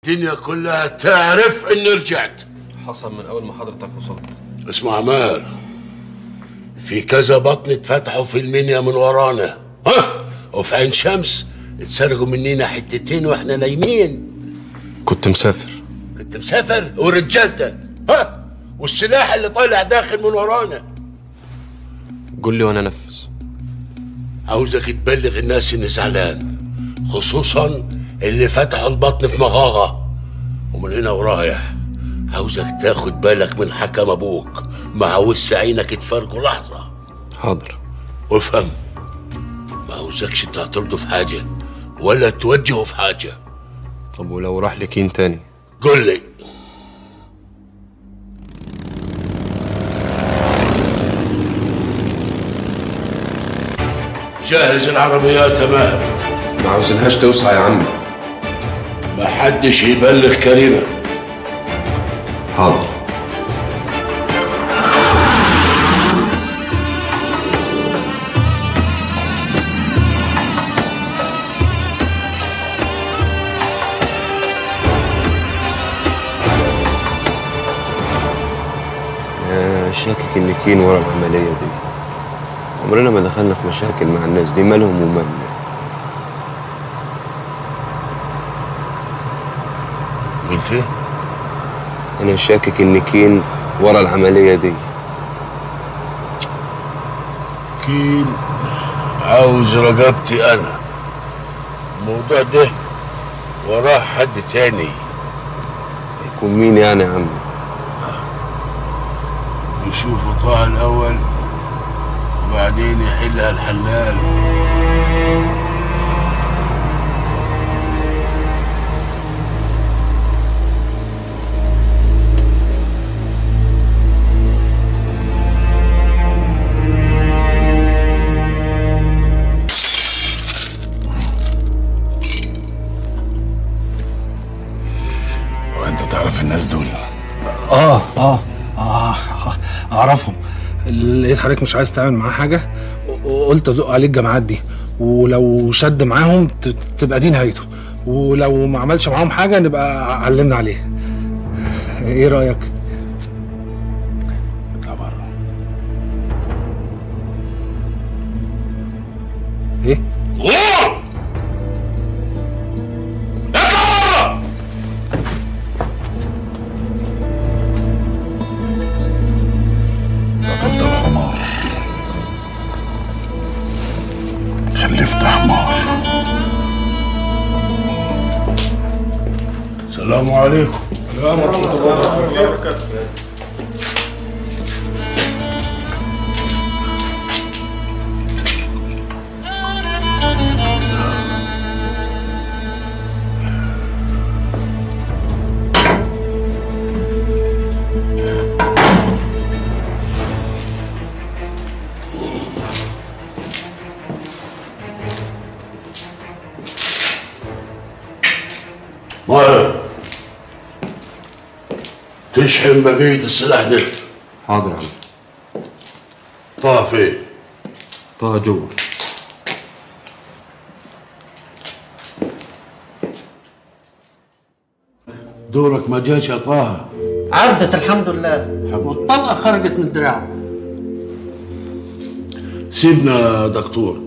الدنيا كلها تعرف اني رجعت حصل من اول ما حضرتك وصلت اسمع عمار في كذا بطن اتفتحوا في المنيا من ورانا ها وفي عين شمس اتسرقوا مننا حتتين واحنا نايمين كنت مسافر كنت مسافر ورجالتك ها والسلاح اللي طالع داخل من ورانا قول لي وانا انفذ عاوزك تبلغ الناس اني زعلان خصوصا اللي فتحوا البطن في مغاغة ومن هنا ورايح عاوزك تاخد بالك من حكم ابوك ما عاوزش عينك تفرقوا لحظة حاضر وافهم ما عاوزكش تعترضه في حاجة ولا توجهه في حاجة طب ولو راح لكين تاني قول لي جهز العربيات يا ماهر ما عاوزينهاش توسع يا عمي ما حدش يبلغ كريمة حاضر آه، شاكك ان كين ورا العمليه دي عمرنا ما دخلنا في مشاكل مع الناس دي مالهم ومالنا وانت انا شاكك ان كين ورا العمليه دي كين عاوز رقبتي انا الموضوع ده وراه حد تاني يكون مين يعني يا عم يشوفوا طه الاول وبعدين يحلها الحلال وانت تعرف الناس دول اه اه اه اعرفهم لقيت حضرتك مش عايز تعمل معاه حاجه قلت ازق عليه الجماعات دي ولو شد معاهم ت- تبقى دي نهايته ولو ما عملش معاهم حاجه نبقى علمنا عليه ايه رايك اطلع بره ايه غور اطلع بره لا تفضل حمار خلفت حمار السلام عليكم طيب تشحن بقية السلاح ده حاضر يا عم طه فين؟ طه جوه دورك ما جاش يا طه عدت الحمد لله والطلقه خرجت من دراعه سيبنا يا دكتور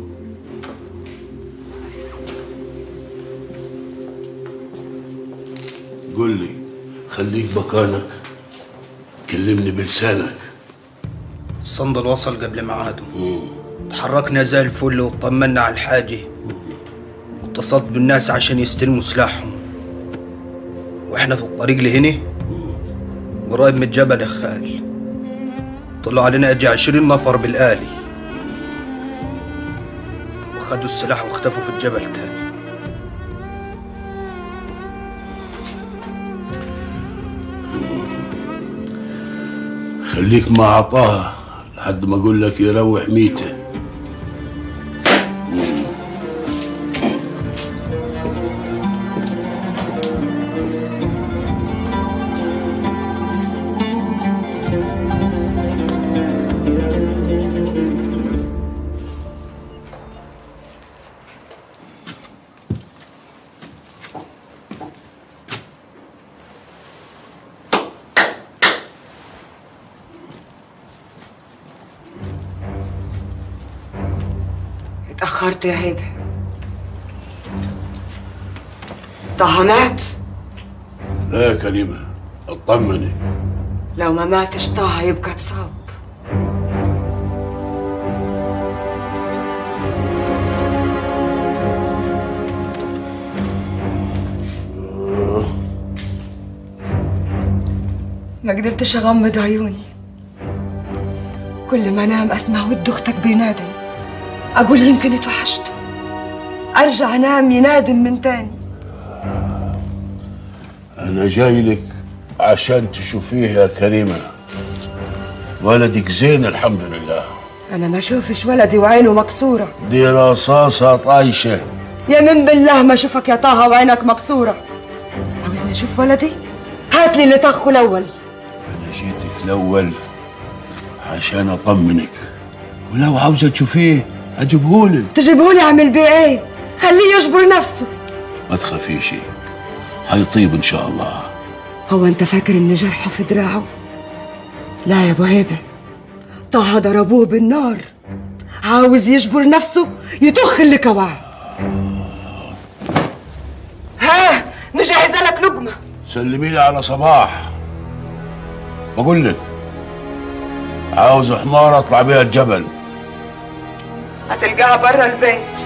قل لي خليك مكانك كلمني بلسانك الصندل وصل قبل ميعاده تحركنا زي الفل وطمنا على الحاجة واتصلت بالناس عشان يستلموا سلاحهم واحنا في الطريق لهنا قريب من جبل خال طلعوا علينا اجي عشرين نفر بالآلي وخدوا السلاح واختفوا في الجبل تاني خليك مع طه لحد ما اقول لك يروح ميته تأخرت يا هيبة طه مات لا يا كريمة اطمني لو ما ماتش طه يبقى اتصاب ما قدرتش اغمض عيوني كل ما انام اسمع ود اختك بينادم اقول يمكن اتوحشت ارجع انام ينادم من تاني انا جاي لك عشان تشوفيه يا كريمة ولدك زين الحمد لله انا ما اشوفش ولدي وعينه مكسوره دي رصاصة طايشة يمين بالله ما اشوفك يا طه وعينك مكسوره عاوزني اشوف ولدي هات لي اللي طخه الاول انا جيتك الاول عشان اطمنك ولو عاوزة تشوفيه اجيبهولك تجيبهولي اعمل بيه ايه خليه يجبر نفسه ما تخافيش هيطيب ان شاء الله هو انت فاكر ان جرحه في دراعه لا يا ابو هيبه طه ضربوه بالنار عاوز يجبر نفسه يطخ اللي كواه ها مجهزه لك لقمه سلمي لي على صباح بقول لك عاوز حمار اطلع بيها الجبل هتلقاها برا البيت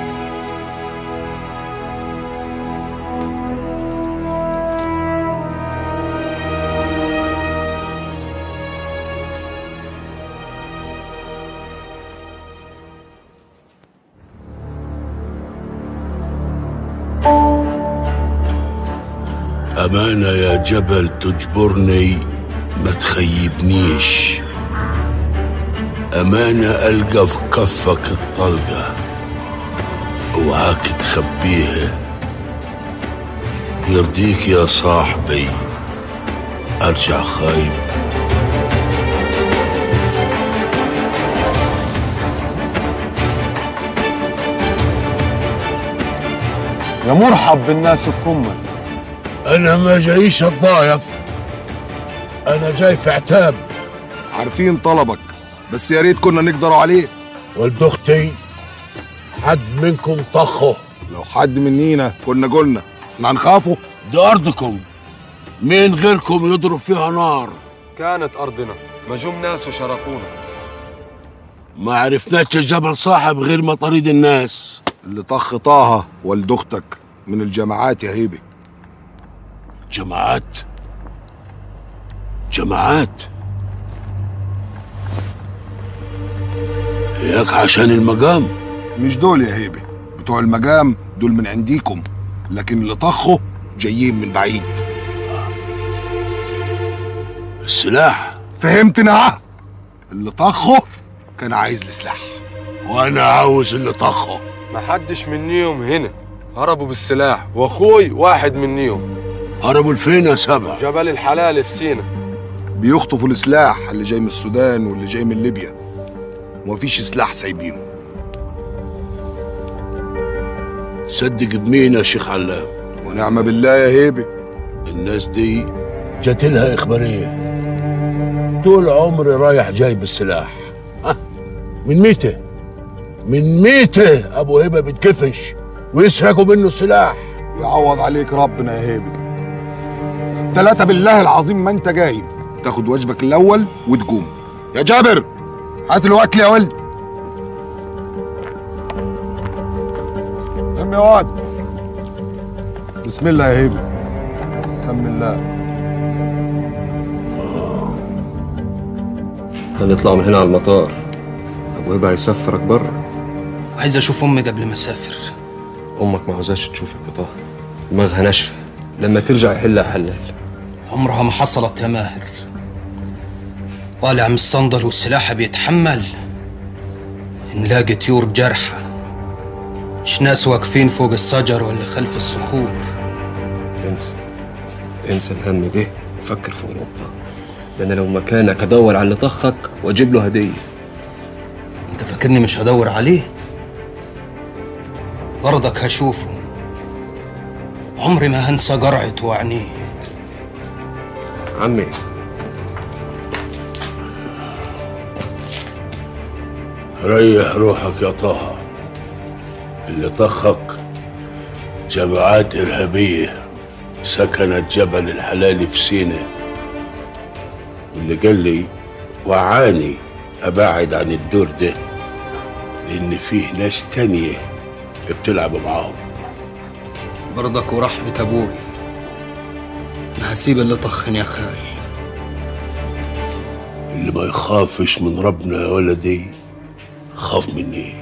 أمانة يا جبل تجبرني ما تخيبنيش أمانة ألقى في كفك الطلقة اوعاك تخبيها يرضيك يا صاحبي أرجع خايب يا مرحب بالناس الكمل أنا ما جايش الضايف أنا جاي في عتاب عارفين طلبك بس يا ريت كنا نقدروا عليه ولد أختي حد منكم طخه لو حد منينا كنا قلنا احنا هنخافوا دي أرضكم مين غيركم يضرب فيها نار كانت أرضنا ما جم ناس وشرفونا ما عرفناش الجبل صاحب غير مطاريد الناس اللي طخ طه والد اختك من الجماعات يا هيبه جماعات جماعات هيك عشان المقام مش دول يا هيبه بتوع المقام دول من عنديكم لكن اللي طخوا جايين من بعيد السلاح فهمتنا ها؟ اللي طخه كان عايز السلاح وانا عاوز اللي طخه ما حدش منيهم هنا هربوا بالسلاح واخوي واحد منيهم هربوا لفين يا سبع جبل الحلال في سينا بيخطفوا السلاح اللي جاي من السودان واللي جاي من ليبيا ومفيش سلاح سايبينه تصدق بمين يا شيخ علام ونعم بالله يا هيبه الناس دي جات لها إخبارية طول عمري رايح جاي بالسلاح ها؟ من ميته من ميته أبو هبة بيتكفش ويسرقوا منه السلاح يعوض عليك ربنا يا هيبه ثلاثة بالله العظيم ما انت جايب تاخد واجبك الاول وتقوم يا جابر هات له اكل يا ولد قم يا واد بسم الله يا هيبه بسم الله هنطلع من هنا على المطار ابو هبه هيسفرك بره عايز اشوف امي قبل ما اسافر امك ما عاوزاش تشوفك يا طه دماغها ناشفه لما ترجع يحلها حلال عمرها ما حصلت يا ماهر طالع من الصندل والسلاح بيتحمل نلاقي طيور جرحى مش ناس واقفين فوق الشجر ولا خلف الصخور انسى انسى الهم ده وفكر في اوروبا ده انا لو مكانك ادور على اللي طخك واجيب له هديه انت فاكرني مش هدور عليه برضك هشوفه عمري ما هنسى قرعته وعينيه عمي ريح روحك يا طه اللي طخك جماعات إرهابية سكنت جبل الحلال في سينا واللي قال لي وعاني أبعد عن الدور ده لأن فيه ناس تانية بتلعب معاهم برضك ورحمة أبوي ما هسيب اللي طخني يا خال اللي ما يخافش من ربنا يا ولدي خاف مني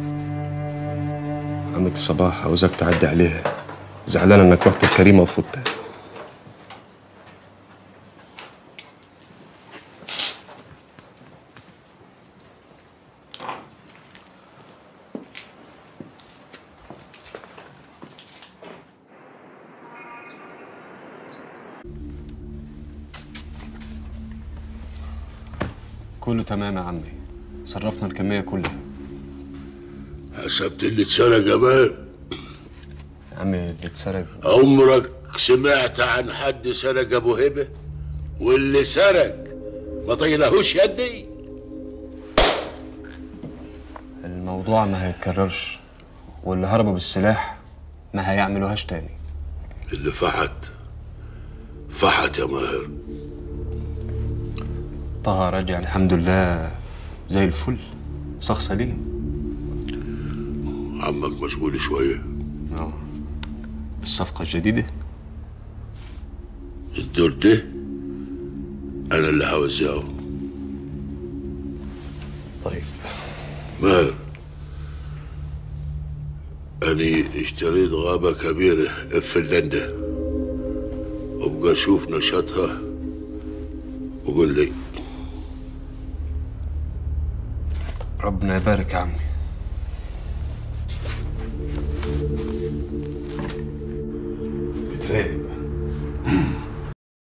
عمة صباح عاوزك تعدي عليها زعلان انك رحت الكريمة وفوتها كله تمام يا عمي صرفنا الكمية كلها حسبت اللي اتسرق يا مان يا عمي اللي اتسرق عمرك سمعت عن حد سرق ابو هبه واللي سرق ما طيلهوش يدي الموضوع ما هيتكررش واللي هربوا بالسلاح ما هيعملوهاش تاني اللي فحت فحت يا ماهر طه راجع الحمد لله زي الفل صخ سليم عمك مشغول شويه اه بالصفقة الجديدة الدور ده انا اللي هوزعه طيب ماهر أني اشتريت غابة كبيرة في فنلندا وابقى أشوف نشاطها وقول لي ربنا يبارك يا عمي بتراقب